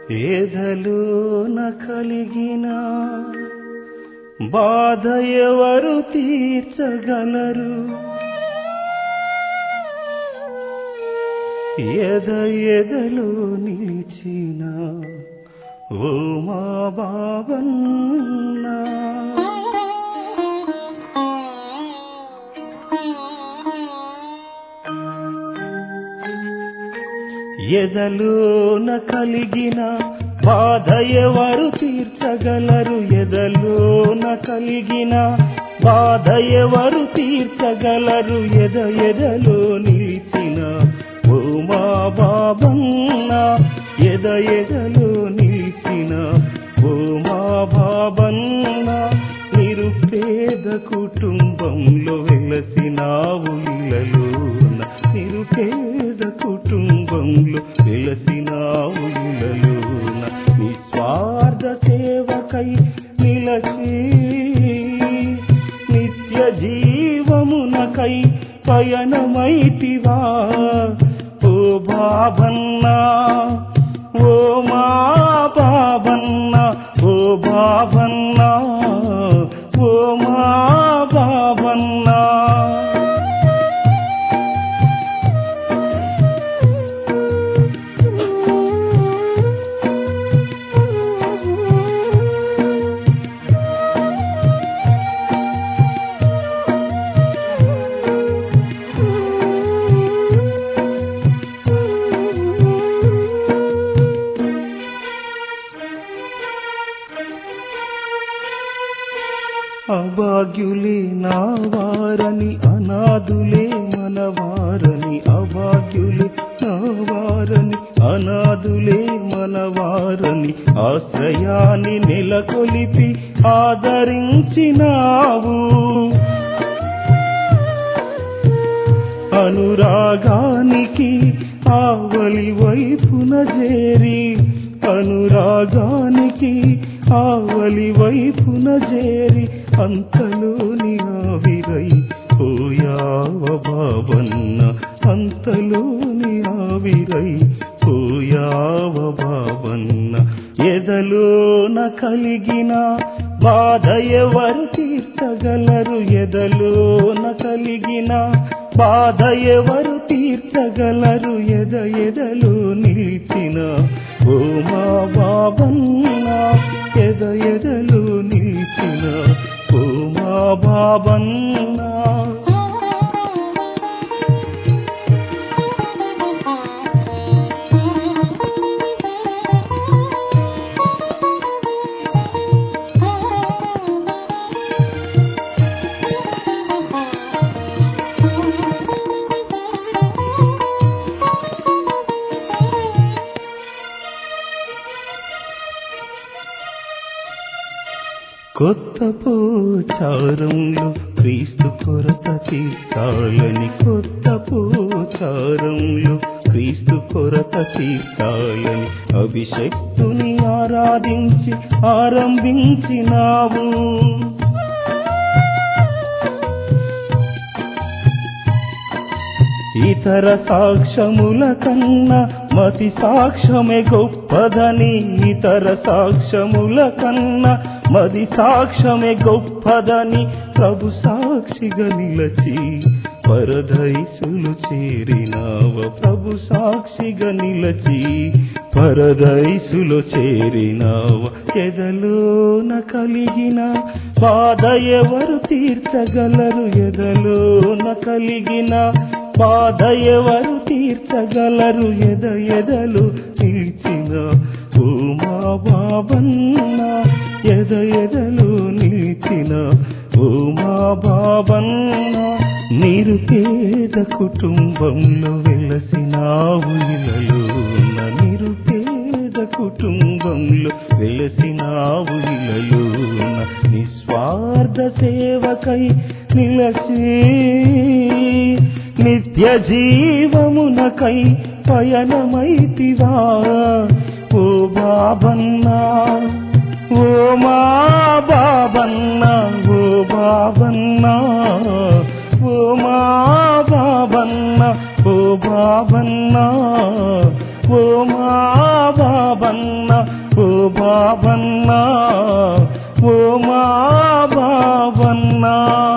ఏదలోన కలిగిన బాధ ఎవరు తీర్చగలరు ఎద ఎదలో నిలిచిన ఓ మా బాబన్నా ఎదలోన కలిగిన బాధ ఎవరు తీర్చగలరు ఎదలోన కలిగిన బాధ ఎవరు తీర్చగలరు ఎద ఎదలో నిలిచిన ఓ మా బాబన్న ఎద ఎదలో నిలిచిన ఓ మా బాబన్న నిరుపేద కుటుంబంలో వెలసినావు ఇలలోన నిరుపేద కుటుంబంలో వెలసినావు ఇలలోన నిస్వార్థ సేవకై నిలచి నిత్య జీవమునకై పయనమైతివా ఓ బాబన్నా ఓ మా బాబన్నా ఓ బాబన్నా ఓ మా బాబన్నా అభాగ్యులే నా వారని అనాథులే మన వారని అభాగ్యులే నా వారని అనాథులే మన వారని ఆశ్రయాన్ని నెలకొలిపి ఆదరించినావు అనురాగానికి ఆవలి వైపున చేరి అనురాగానికి ఆవలి వైపున చేరి అంతలోని ఆవిరై పోయావ బాబన్న అంతలోని ఆవిరై పోయావ బాబన్న ఎదలోన కలిగిన బాధ ఎవరు తీర్చగలరు ఎదలోన కలిగిన బాధ ఎవరు తీర్చగలరు ఎద ఎదలో నిలిచిన ఓ మా బాబన్న ఎద ఎదలో నిలిచిన ఓ మా బాబన్నా కొత్త పోచారంలో క్రీస్తు కొరత తీర్చాలని కొత్త పోచారంలో క్రీస్తు కొరత తీర్చాలని అభిషక్తుని ఆరాధించి ఆరంభించినావు ఇతర సాక్ష్యముల కన్నా మతి సాక్ష్యమే గొప్పదని ఇతర సాక్ష్యముల కన్నా మది సాక్ష్యమే గొప్పదని ప్రభు సాక్షిగా నిలచి పరదైసులు చేరినావ ప్రభు సాక్షిగా నిలచి పరదైసులు చేరినావ ఎదలోన కలిగిన బాధ ఎవరు తీర్చగలరు ఎదలోన కలిగిన బాధ ఎవరు తీర్చగలరు ఎద ఎదలు నిలిచిన ఓ మా బాబన్న ఎద ఎదలు నిలిచిన ఓ మా బాబన్న నిరుపేద కుటుంబంలో వెలసినావు ఇలలోన నిరుపేద కుటుంబంలో వెలసినావు ఇలలోన నిస్వార్థ సేవకై నిలచి నిత్య జీవమునకై పయనమైతివా ఓ బాబన్నా ఓ మా బాబన్నా ఓ బాబన్నా ఓ మా బాబన్నా ఓ బాబన్నా ఓ మా బాబన్నా ఓ బాబన్నా ఓ మా బాబన్నా